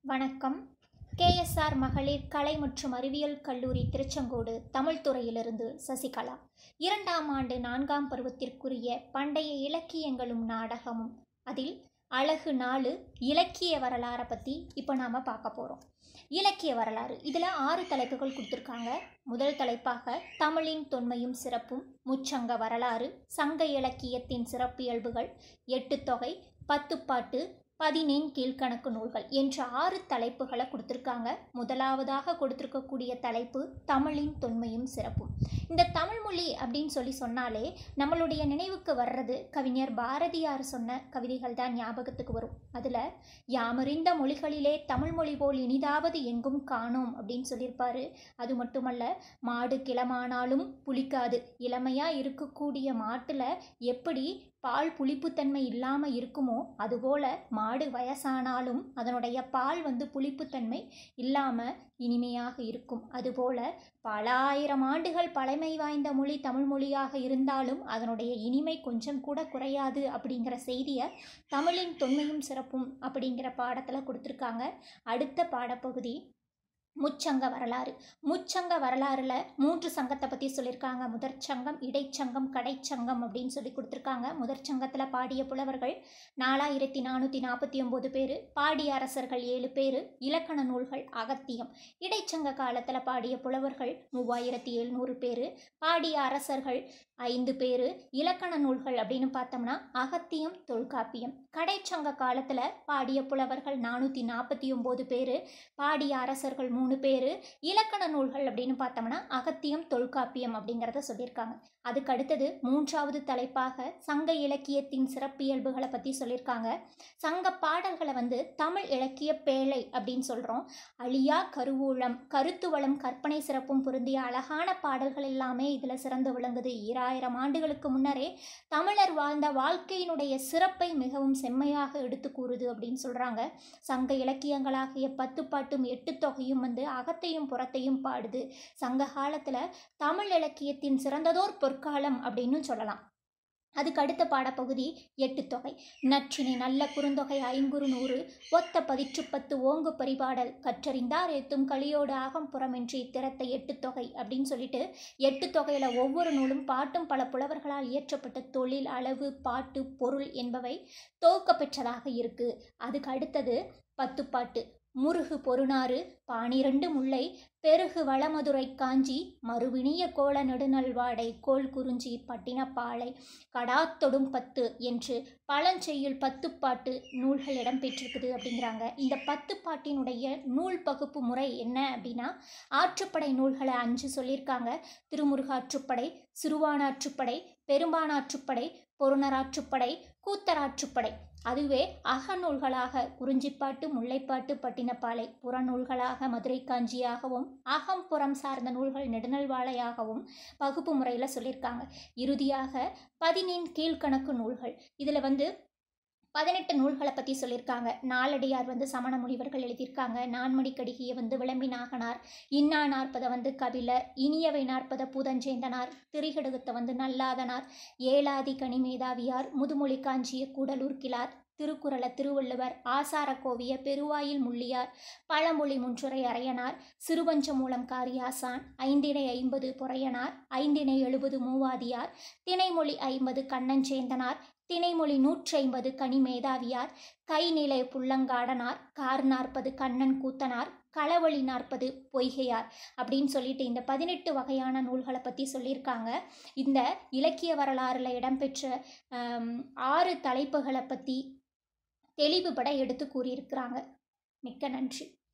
வணக்கம் கேஎஸ்ஆர் மகளிர் கலை மற்றும் அறிவியல் கல்லூரி திருச்செங்கோடு தமிழ் துறையிலிருந்து சசிகலா இரண்டாம் ஆண்டு நான்காம் பருவத்திற்குரிய பண்டைய இலக்கியங்களும் நாடகமும் அதில் அழகு நாலு இலக்கிய வரலாறை பற்றி இப்போ நாம் பார்க்க போகிறோம் இலக்கிய வரலாறு இதில் ஆறு தலைப்புகள் கொடுத்துருக்காங்க முதல் தலைப்பாக தமிழின் தொன்மையும் சிறப்பும் முச்சங்க வரலாறு சங்க இலக்கியத்தின் சிறப்பியல்புகள் எட்டு தொகை பத்துப்பாட்டு பதினேன் கீழ்கணக்கு நூல்கள் என்ற ஆறு தலைப்புகளை கொடுத்துருக்காங்க முதலாவதாக கொடுத்துருக்கக்கூடிய தலைப்பு தமிழின் தொன்மையும் சிறப்பும் இந்த தமிழ் மொழி அப்படின்னு சொல்லி சொன்னாலே நம்மளுடைய நினைவுக்கு வர்றது கவிஞர் பாரதியார் சொன்ன கவிதைகள் தான் ஞாபகத்துக்கு வரும் அதில் யாமறிந்த மொழிகளிலே தமிழ் மொழி போல் இனிதாவது எங்கும் காணோம் அப்படின்னு சொல்லியிருப்பாரு அது மட்டுமல்ல மாடு கிளமானாலும் புளிக்காது இளமையாக இருக்கக்கூடிய மாட்டில் எப்படி பால் புளிப்புத்தன்மை இல்லாமல் இருக்குமோ அதுபோல் மாடு வயசானாலும் அதனுடைய பால் வந்து புளிப்புத்தன்மை இல்லாமல் இனிமையாக இருக்கும் அதுபோல பல ஆயிரம் ஆண்டுகள் பழமை வாய்ந்த மொழி தமிழ் மொழியாக இருந்தாலும் அதனுடைய இனிமை கொஞ்சம் கூட குறையாது அப்படிங்கிற செய்தியை தமிழின் தொன்மையும் சிறப்பும் அப்படிங்கிற பாடத்தில் கொடுத்துருக்காங்க அடுத்த பாடப்பகுதி முச்சங்க வரலாறு முச்சங்க வரலாறுல மூன்று சங்கத்தை பற்றி சொல்லியிருக்காங்க முதற் சங்கம் இடைச்சங்கம் கடைச்சங்கம் அப்படின்னு சொல்லி கொடுத்துருக்காங்க முதற் சங்கத்தில் பாடிய புலவர்கள் நாலாயிரத்தி நானூற்றி நாற்பத்தி ஒம்பது பேர் பாடிய அரசர்கள் ஏழு பேர் இலக்கண நூல்கள் அகத்தியம் இடைச்சங்க காலத்தில் பாடிய புலவர்கள் மூவாயிரத்தி எழுநூறு பேர் பாடிய அரசர்கள் ஐந்து பேர் இலக்கண நூல்கள் அப்படின்னு பார்த்தோம்னா அகத்தியம் தொல்காப்பியம் கடைச்சங்க காலத்தில் பாடிய புலவர்கள் நானூற்றி நாற்பத்தி ஒம்பது பேர் பாடிய அரசர்கள் மூணு பேர் இலக்கண நூல்கள் அப்படின்னு பார்த்தோம்னா அகத்தியம் தொல்காப்பியம் அப்படிங்கிறத சொல்லியிருக்காங்க அதுக்கு அடுத்தது மூன்றாவது தலைப்பாக சங்க இலக்கியத்தின் சிறப்பியல்புகளை பற்றி சொல்லியிருக்காங்க சங்க பாடல்களை வந்து தமிழ் இலக்கிய பேழை அப்படின்னு சொல்கிறோம் அழியா கருவூலம் கருத்து வளம் கற்பனை சிறப்பும் பொருந்திய அழகான பாடல்கள் எல்லாமே இதில் சிறந்து விளங்குது ஈராயிரம் ஆண்டுகளுக்கு முன்னரே தமிழர் வாழ்ந்த வாழ்க்கையினுடைய சிறப்பை மிகவும் செம்மையாக எடுத்து கூறுது அப்படின்னு சொல்கிறாங்க சங்க இலக்கியங்களாகிய பத்து பாட்டும் எட்டு தொகையும் வந்து அகத்தையும் புறத்தையும் பாடுது சங்க காலத்தில் தமிழ் இலக்கியத்தின் சிறந்ததோர் பொற்காலம் அப்படின்னு சொல்லலாம் அதுக்கு அடுத்த பாடப்பகுதி எட்டு தொகை நற்றினை நல்ல குறுந்தொகை ஐங்குறு நூறு ஒத்த பதிற்று பத்து ஓங்கு பரிபாடல் கற்றறிந்தார் ஏத்தும் களியோடு ஆகம் புறமின்றி திறத்த எட்டு தொகை அப்படின்னு சொல்லிட்டு எட்டு தொகையில் ஒவ்வொரு நூலும் பாட்டும் பல புலவர்களால் இயற்றப்பட்ட தொழில் அளவு பாட்டு பொருள் என்பவை தோக்க பெற்றதாக இருக்கு அதுக்கு அடுத்தது பத்து பாட்டு முருகு பொருநாறு பானிரண்டு முல்லை பெருகு வளமதுரை காஞ்சி மறுவினிய கோல நெடுநல்வாடை கோல் குறிஞ்சி பட்டினப்பாலை கடாத்தொடும் பத்து என்று பழஞ்செய்யுள் பத்து பாட்டு நூல்கள் இடம்பெற்றிருக்குது அப்படிங்கிறாங்க இந்த பத்து பாட்டினுடைய நூல் பகுப்பு முறை என்ன அப்படின்னா ஆற்றுப்படை நூல்களை அஞ்சு சொல்லியிருக்காங்க திருமுருகாற்றுப்படை சிறுவானாற்றுப்படை பெரும்பானாற்றுப்படை பொருணராற்றுப்படை கூத்தராற்றுப்படை அதுவே அகநூல்களாக குறிஞ்சிப்பாட்டு முல்லைப்பாட்டு பட்டினப்பாலை புறநூல்களாக மதுரை காஞ்சியாகவும் அகம் புறம் சார்ந்த நூல்கள் நெடுநல்வாளையாகவும் பகுப்பு முறையில் சொல்லியிருக்காங்க இறுதியாக பதினேன் கீழ்கணக்கு நூல்கள் இதில் வந்து பதினெட்டு நூல்களை பற்றி சொல்லியிருக்காங்க நாலடியார் வந்து சமண முனிவர்கள் எழுதியிருக்காங்க நான்மடி கடிகையை வந்து விளம்பி நாகனார் இன்னா நாற்பதை வந்து கபிலர் இனியவை நாற்பதை பூதஞ்சேந்தனார் திரிகடுகத்தை வந்து நல்லாதனார் ஏலாதி கனிமேதாவியார் முதுமொழி காஞ்சிய கூடலூர் கிளார் திருக்குறள திருவள்ளுவர் ஆசார கோவிய பெருவாயில் முள்ளியார் பழமொழி முன்றுரை அரையனார் சிறுவஞ்ச மூலம் காரியாசான் ஐந்தினை ஐம்பது பொறையனார் ஐந்தினை எழுபது மூவாதியார் திணைமொழி ஐம்பது கண்ணஞ்சேந்தனார் திணைமொழி நூற்றி ஐம்பது கனி மேதாவியார் கைநிலை புள்ளங்காடனார் கார் நாற்பது கண்ணன் கூத்தனார் களவழி நாற்பது பொய்கையார் அப்படின்னு சொல்லிட்டு இந்த பதினெட்டு வகையான நூல்களை பற்றி சொல்லியிருக்காங்க இந்த இலக்கிய வரலாறில் இடம்பெற்ற ஆறு தலைப்புகளை பற்றி தெளிவுபட எடுத்து கூறியிருக்கிறாங்க மிக்க நன்றி